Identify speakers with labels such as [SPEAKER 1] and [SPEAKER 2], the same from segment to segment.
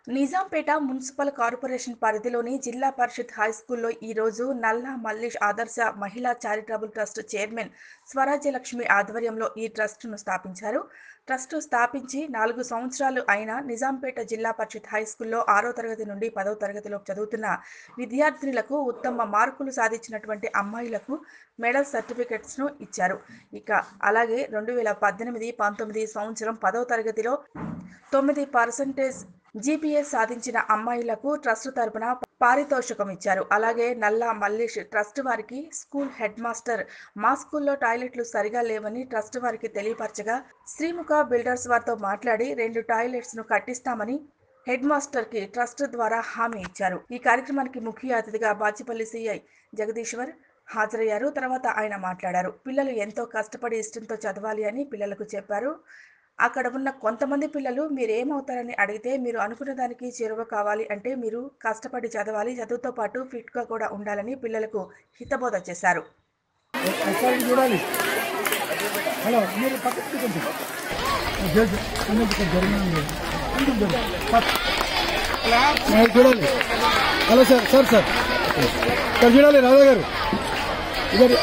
[SPEAKER 1] Nizampet municipal corporation పరిధిలోని జిల్లా పరిషత్ high స్కూల్లో ఈరోజు నల్లా మల్లేష్ ఆదర్శ మహిళా చారిటబుల్ ట్రస్ట్ చైర్మన్ స్వరాజ్యలక్ష్మి ఆధ్వర్యంలో ఈ ట్రస్టును స్థాపించారు ట్రస్టు స్థాపించి నాలుగు సంవత్సరాలు అయిన నిజాంపేట జిల్లా పరిషత్ హై స్కూల్లో ఆరో తరగతి నుండి పదో తరగతిలో చదువుతున్న విద్యార్థినులకు ఉత్తమ మార్కులు సాధించినటువంటి అమ్మాయిలకు మెడల్ సర్టిఫికెట్స్ను ఇచ్చారు ఇక అలాగే రెండు వేల పద్దెనిమిది పంతొమ్మిది సంవత్సరం పదో తరగతిలో తొమ్మిది పర్సెంటేజ్ జీపీఎస్ సాధించిన అమ్మాయిలకు ట్రస్ట్ తరపున పారితోషికం ఇచ్చారు అలాగే నల్లా మల్లేష్ ట్రస్ట్ వారికి స్కూల్ హెడ్ మాస్టర్ మా స్కూల్లో టాయిలెట్లు సరిగా లేవని ట్రస్ట్ వారికి తెలియపరచగా శ్రీముఖ బిల్డర్స్ వారితో మాట్లాడి రెండు టాయిలెట్స్ ను కట్టిస్తామని హెడ్ మాస్టర్ కి ట్రస్ట్ ద్వారా హామీ ఇచ్చారు ఈ కార్యక్రమానికి ముఖ్య అతిథిగా బాచిపల్లి సిఐ జగదీశ్వర్ హాజరయ్యారు తర్వాత ఆయన మాట్లాడారు పిల్లలు ఎంతో కష్టపడి ఇష్టంతో చదవాలి అని పిల్లలకు చెప్పారు అక్కడ ఉన్న కొంతమంది పిల్లలు మీరు ఏమవుతారని అడిగితే మీరు అనుకున్న దానికి చేరువ కావాలి అంటే మీరు కష్టపడి చదవాలి చదువుతో పాటు ఫిట్గా కూడా ఉండాలని పిల్లలకు హితబోధ చేశారు
[SPEAKER 2] ఒకసారి చూడాలి హలో మీరు పక్కకి కొంచెం జడ్జి అన్నందుకు జరిగింది కొంచెం జరుగు. పక్క. మీరు చూడాలి hello sir sir sir sir చూడాలి రాధా గారు ఇద్దరు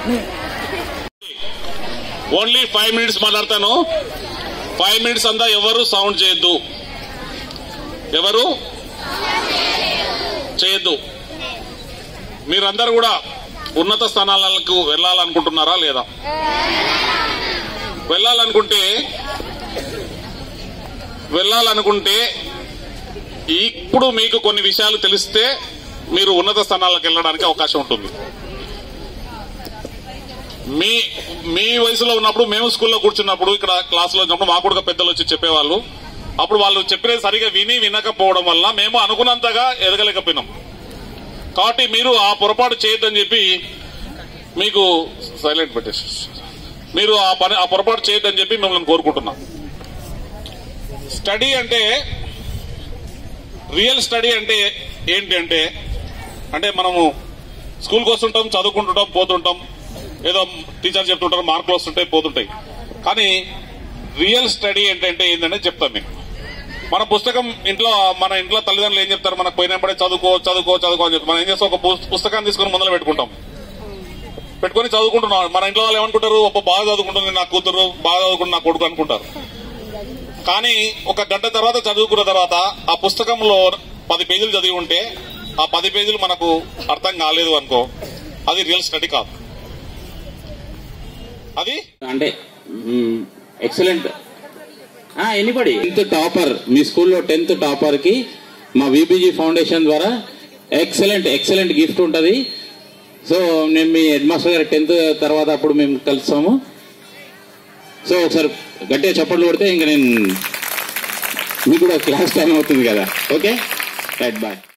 [SPEAKER 3] ఓన్లీ ఫైవ్ మినిట్స్ మాట్లాడతాను ఫైవ్ మినిట్స్ అంతా ఎవరు సౌండ్ చేయొద్దు ఎవరు చేయొద్దు మీరందరూ కూడా ఉన్నత స్థానాలకు వెళ్ళాలనుకుంటున్నారా లేదా వెళ్ళాలనుకుంటే వెళ్ళాలనుకుంటే ఇప్పుడు మీకు కొన్ని విషయాలు తెలిస్తే మీరు ఉన్నత స్థానాలకు వెళ్ళడానికి అవకాశం ఉంటుంది మీ మీ వయసులో ఉన్నప్పుడు మేము స్కూల్లో కూర్చున్నప్పుడు ఇక్కడ క్లాసులో ఉన్నప్పుడు మా కూడా పెద్దలు వచ్చి చెప్పేవాళ్ళు అప్పుడు వాళ్ళు చెప్పేది సరిగా విని వినకపోవడం వల్ల మేము అనుకున్నంతగా ఎదగలేకపోయినాం కాబట్టి మీరు ఆ పొరపాటు చేయొద్దని చెప్పి మీకు సైలెంట్ పెట్టేసి మీరు ఆ పని ఆ పొరపాటు చేయొద్దని చెప్పి మిమ్మల్ని కోరుకుంటున్నాం స్టడీ అంటే రియల్ స్టడీ అంటే ఏంటి అంటే అంటే మనము స్కూల్కి వస్తుంటాం చదువుకుంటుంటాం పోతుంటాం ఏదో టీచర్ చెప్తుంటారు మార్కులు వస్తుంటాయి పోతుంటాయి కానీ రియల్ స్టడీ ఏంటంటే ఏంటంటే చెప్తాం మీకు మన పుస్తకం ఇంట్లో మన ఇంట్లో తల్లిదండ్రులు ఏం చెప్తారు మనకు పోయినప్పుడే చదువుకో చదువుకో చదువుకో అని చెప్తారు మనం ఏం చేస్తాం ఒక పుస్- పుస్తకాన్ని తీసుకుని ముందర పెట్టుకుంటాం పెట్టుకొని చదువుకుంటున్నాం మన ఇంట్లో వాళ్ళు ఏమనుకుంటారు ఒక బాగా చదువుకుంటుంది నా కూతురు బాగా చదువుకుంటుంది నా కొడుకు అనుకుంటారు కానీ ఒక గంట తర్వాత చదువుకున్న తర్వాత ఆ పుస్తకంలో పది పేజీలు చదివి ఉంటే ఆ పది పేజీలు మనకు అర్థం కాలేదు అనుకో అది రియల్ స్టడీ కాదు అది
[SPEAKER 4] అంటే ఎక్సలెంట్ ఎనీబడి టెన్త్ టాపర్ మీ స్కూల్లో టెన్త్ టాపర్ కి మా విబిజీ ఫౌండేషన్ ద్వారా ఎక్సలెంట్ ఎక్సలెంట్ గిఫ్ట్ ఉంటుంది సో నేను మీ హెడ్ మాస్టర్ గారు టెన్త్ తర్వాత అప్పుడు మేము కలుస్తాము సో ఒకసారి గట్టిగా చప్పట్లు కొడితే ఇంకా నేను మీకు కూడా క్లాస్ టైం అవుతుంది కదా ఓకే రైట్ బాయ్